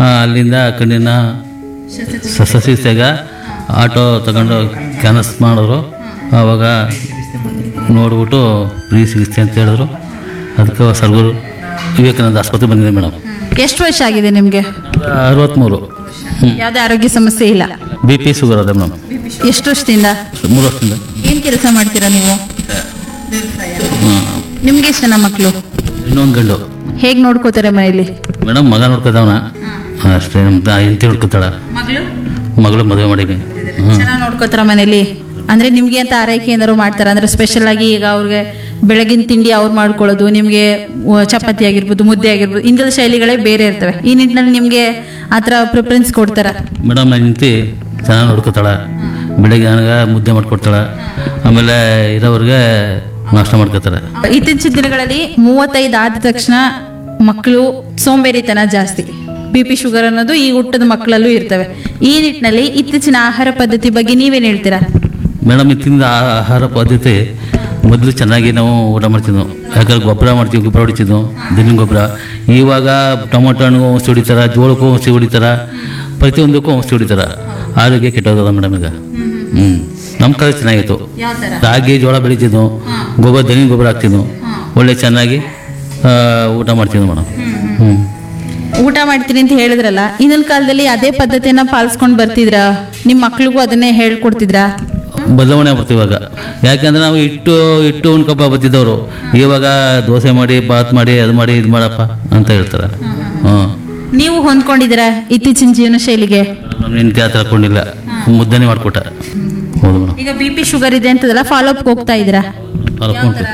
ಆ, ಅಲ್ಲಿಂದ ಕಣ್ಣಿನ ಶಸ್ತ್ರಚಿಕಿತ್ಸೆಗೆ ಆಟೋ ತಗೊಂಡು ಕ್ಯಾನ್ಸ್ ಮಾಡಿದ್ರು ಆವಾಗ ನೋಡ್ಬಿಟ್ಟು ಫ್ರೀ ಚಿಕಿತ್ಸೆ ಅಂತ ಹೇಳಿದ್ರು ಅದಕ್ಕೆ ಸರ್ಗೂರು ವಿವೇಕಾನಂದ ಆಸ್ಪತ್ರೆ ಬಂದಿದೆ ಮೇಡಮ್ ಎಷ್ಟು ವರ್ಷ ಆಗಿದೆ ನಿಮಗೆ ಅರವತ್ತ್ಮೂರು ಯಾವುದೇ ಆರೋಗ್ಯ ಸಮಸ್ಯೆ ಇಲ್ಲ ಬಿ ಪಿ ಶುಗರ್ ಅದ ಮೇಡಮ್ ಎಷ್ಟು ವರ್ಷದಿಂದ ಮೂರು ವರ್ಷದಿಂದ ಏನು ಕೆಲಸ ಮಾಡ್ತೀರಾ ನೀವು ಹ್ಮ್. ನಿಮ್ಗೆ ಎಷ್ಟು ಜನ ಮಕ್ಕಳು ಇನ್ನೊಂದು ಗಂಡು ಹೇಗೆ ನೋಡ್ಕೋತಾರೆ ಮನೆಯಲ್ಲಿ ಮೇಡಮ್ ಮಗ ನೋಡ್ಕೊತಾವನ ಅಷ್ಟೇ ನಮ್ಮ ಹೆಂಡತಿ ನೋಡ್ಕೊತಾಳ ಮಗಳು ಮಗಳು ಮದುವೆ ಮಾಡೀನಿ ಹ್ಞೂ ಚೆನ್ನಾಗಿ ನೋಡ್ಕೋತಾರ ಮನೇಲಿ ಅಂದ್ರೆ ನಿಮ್ಗೆ ಅಂತ ಆರೈಕೆ ಏನಾದ್ರು ಮಾಡ್ತಾರ ಅಂದ್ರೆ ಸ್ಪೆಷಲ್ ಆಗಿ ಈಗ ಅವ್ರಿಗೆ ಬೆಳಗಿನ ತಿಂಡಿ ಅವ್ರು ಮಾಡ್ಕೊಳ್ಳೋದು ನಿಮ್ಗೆ ಉ- ಚಪಾತಿ ಆಗಿರ್ಬೋದು ಮುದ್ದೆ ಆಗಿರ್ಬೋದು ಇಂಥದ ಶೈಲಿಗಳೇ ಬೇರೆ ಇರ್ತವೆ ಈ ನಿಟ್ಟಿನಲ್ಲಿ ನಿಮ್ಗೆ ಆ ಥರ ಪ್ರಿಫರೆನ್ಸ್ ಕೊಡ್ತಾರ ಮೇಡಮ್ ನನ್ನ ಹೆಂಡತಿ ಚೆನ್ನಾಗಿ ನೋಡ್ಕೊತಾಳ ಬೆಳಗ್ಗೆ ನನಗೆ ಮುದ್ದೆ ಮಾಡ್ಕೊಡ್ತಾಳೆ ಆಮೇಲೆ ಇರೋವ್ರಿಗೆ ನಾಷ್ಟ ಮಾಡ್ಕೊತಾರೆ ಇತ್ತೀಚಿನ ದಿನಗಳಲ್ಲಿ ಮೂವತ್ತೈದು ಆದ ತಕ್ಷಣ ಮಕ್ಕಳು ಸೋಂಬೇರಿತನ ಜಾಸ್ತಿ ಬಿ ಪಿ ಶುಗರ್ ಅನ್ನೋದು ಈ ಹುಟ್ಟದ ಮಕ್ಕಳಲ್ಲೂ ಇರ್ತವೆ ಈ ನಿಟ್ಟಿನಲ್ಲಿ ಇತ್ತೀಚಿನ ಆಹಾರ ಪದ್ಧತಿ ಬಗ್ಗೆ ನೀವೇನ್ ಹೇಳ್ತೀರಾ ಮೇಡಮ್ ಇತ್ತಿಂದ ಆಹಾರ ಪದ್ಧತಿ ಮೊದಲು ಚೆನ್ನಾಗಿ ನಾವು ಊಟ ಮಾಡ್ತಿದ್ವು ಯಾಕಂದ್ರೆ ಗೊಬ್ಬರ ಮಾಡ್ತೀವಿ ಗೊಬ್ಬರ ಹೊಡಿತಿದ್ವು ದಿನ ಗೊಬ್ಬರ ಇವಾಗ ಟೊಮೊಟೊ ಹಣ್ಣು ಔಷಧಿ ಹೊಡಿತಾರೆ ಜೋಳಕ್ಕೂ ಔಷಧಿ ಹೊಡಿತಾರೆ ಪ್ರತಿಯೊಂದಕ್ಕೂ ಔಷಧಿ ಹೊಡಿತಾರೆ ಆರೋಗ್ಯ ಕೆಟ್ಟೋಗದ ಮೇಡಮ್ ಈಗ ಹ್ಞೂ ನಮ್ಮ ಕಾಲ ಚೆನ್ನಾಗಿತ್ತು ರಾಗಿ ಜೋಳ ಬೆಳಿತಿದ್ವು ಗೊಬ್ಬರ ದನಿ ಗೊಬ್ಬರ ಹಾಕ್ತಿದ್ವು ಒಳ್ಳೆ ಚೆನ್ನಾಗಿ ಆ, ಊಟ ಮಾಡ್ತಿದ್ವು ಮೇಡಮ್ ಹ್ಞೂ ಊಟ ಮಾಡ್ತೀನಿ ಅಂತ ಹೇಳಿದ್ರಲ್ಲ ಇನ್ನೊಂದು ಕಾಲದಲ್ಲಿ ಅದೇ ಪದ್ಧತಿಯನ್ನ ಪಾಲಿಸ್ಕೊಂಡು ಬರ್ತಿದ್ರ ನಿಮ್ಮ ಮಕ್ಳಿಗೂ ಅದನ್ನೇ ಹೇಳ್ಕೊಡ್ತಿದ್ರಾ ಬದಲಾವಣೆ ಬರ್ತೀವಿ ಇವಾಗ ಯಾಕೆಂದ್ರೆ ನಾವು ಇಟ್ಟು ಇಟ್ಟು ಉಣ್ಕೊಬ್ಬ ಬರ್ತಿದ್ದವರು ಇವಾಗ ದೋಸೆ ಮಾಡಿ ಬಾತ್ ಮಾಡಿ ಅದು ಮಾಡಿ ಇದು ಮಾಡಪ್ಪ ಅಂತ ಹೇಳ್ತಾರೆ ಹ್ಞೂ ನೀವು ಹೊಂದ್ಕೊಂಡಿದ್ದೀರಾ ಇತ್ತೀಚಿನ ಜೀವನ ಶೈಲಿಗೆ ನಮ್ಮ ಹೆಂಡತಿ ಆ ಥರ ಹಾಕೊಂಡಿಲ್ಲ ಮುದ್ದೆನೇ ಮಾಡಿಕೊಟ್ಟ ಹೌದು ಮೇಡಮ್ ಈಗ ಬಿ ಪಿ ಶುಗರ್ ಇದೆ ಅಂತದಲ್ಲ ಫಾಲೋ ಅಪ್ ಹೋಗ್ತಾ ಇದ್ದೀರಾ ಕಲ್ಕೊಂಡು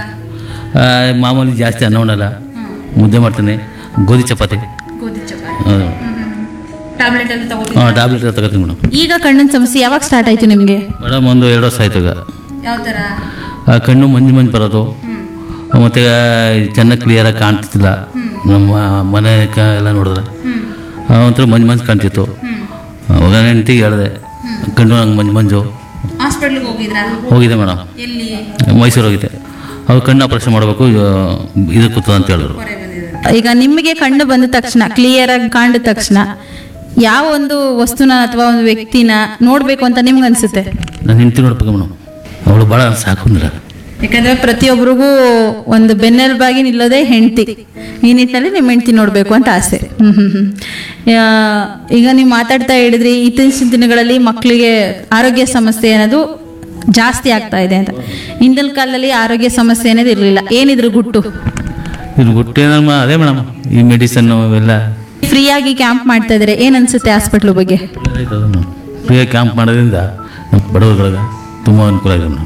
ಮಾಮೂಲಿ ಜಾಸ್ತಿ ಅನ್ನ ಉಣ್ಣಲ್ಲ ಮುದ್ದೆ ಮಾಡ್ತೀನಿ ಗೋಧಿ ಚಪಾತಿ ಹೌದು ಟ್ಯಾಬ್ಲೆಟ್ ಎಲ್ಲ ಹಾಂ ಟ್ಯಾಬ್ಲೆಟ್ ತಗೋತೀನಿ ಮೇಡಮ್ ಈಗ ಕಣ್ಣಿನ ಸಮಸ್ಯೆ ಯಾವಾಗ ಸ್ಟಾರ್ಟ್ ಆಯ್ತು ನಿಮಗೆ ಮೇಡಮ್ ಒಂದು ಎರಡು ವರ್ಷ ಆಯ್ತು ಈಗ ಯಾವ ಥರ ಆ ಕಣ್ಣು ಮಂಜು ಮಂಜು ಬರೋದು ಮತ್ತು ಚೆನ್ನಾಗಿ ಕ್ಲಿಯರಾಗಿ ಕಾಣ್ತಿದ್ದಿಲ್ಲ ನಮ್ಮ ಮನೆ ಕ- ಎಲ್ಲ ನೋಡಿದ್ರೆ ಆ, ಒಂಥರ ಮಂಜು ಮಂಜು ಕಾಣ್ತಿತ್ತು ಅವಾಗ ಹೆಂಡತಿಗೆ ಹೇಳಿದೆ ಕಣ್ಣು ನಂಗೆ ಮಂಜು ಮಂಜು ಹಾಸ್ಪಿಟ್ಲಿಗೆ ಹೋಗಿದ್ರಾ ಹೋಗಿದೆ ಮೇಡಮ್ ಎಲ್ಲಿ ಮೈಸೂರು ಹೋಗಿದೆ ಅವ್ರು ಕಣ್ಣು ಆಪರೇಷನ್ ಮಾಡಬೇಕು ಇದು ಕೂತದ ಅಂತ ಹೇಳಿದ್ರು ಈಗ ನಿಮಗೆ ಕಣ್ಣು ಬಂದ ತಕ್ಷಣ ಕ್ಲಿಯರ್ ಆಗಿ ಕಾಣಿದ ತಕ್ಷಣ ಯಾವ ಒಂದು ವಸ್ತುನ ಅಥವಾ ಒಂದು ವ್ಯಕ್ತಿನ ನೋಡ್ಬೇಕು ಅಂತ ನಿಮ್ಗೆ ಅನ್ಸುತ್ತೆ ನಾನು ಹೆಂಡತಿ ನೋಡ್ಬೇಕು ಮೇಡಮ್ ಅವಳು ಭಾಳ ಸಾಕು ಅಂದ್ರೆ ಯಾಕಂದ್ರೆ ಪ್ರತಿಯೊಬ್ಬರಿಗೂ ಒಂದು ಬೆನ್ನೆಲುಬಾಗಿ ನಿಲ್ಲೋದೇ ಹೆಂಡತಿ ಈ ನಿಟ್ಟಿನಲ್ಲಿ ನಿಮ್ಮ ಹೆಂಡತಿ ನೋಡಬೇಕು ಅಂತ ಆಸೆ ಹ್ಮ್ ಹ್ಮ್ ಹ್ಮ್. ಆ, ಈಗ ನೀವು ಮಾತಾಡ್ತಾ ಹೇಳಿದ್ರಿ ಇತ್ತೀಚಿನ ದಿನಗಳಲ್ಲಿ ಮಕ್ಕಳಿಗೆ ಆರೋಗ್ಯ ಸಮಸ್ಯೆ ಅನ್ನೋದು ಜಾಸ್ತಿ ಆಗ್ತಾ ಇದೆ ಅಂತ ಹಿಂದಿನ ಕಾಲದಲ್ಲಿ ಆರೋಗ್ಯ ಸಮಸ್ಯೆ ಅನ್ನೋದು ಇರಲಿಲ್ಲ ಏನಿದ್ರು ಗುಟ್ಟು ಇದು ಗುಟ್ಟೆ ನಮ್ಮ ಅದೇ ಮೇಡಮ್ ಈ ಮೆಡಿಸನ್ನು ಇವೆಲ್ಲ ಫ್ರೀಯಾಗಿ ಕ್ಯಾಂಪ್ ಮಾಡ್ತಾ ಇದ್ದಾರೆ ಏನ್ ಅನ್ಸುತ್ತೆ ಹಾಸ್ಪಿಟ್ಲ್ ಬಗ್ಗೆ ಫ್ರೀಯಾಗಿ ಕ್ಯಾಂಪ್ ಮಾಡೋದ್ರಿಂದ ನಮ್ಮ ಬಡವರುಗಳಿಗೆ ತುಂಬ ಅನುಕೂಲ ಆಗಿದೆ ಮೇಡಮ್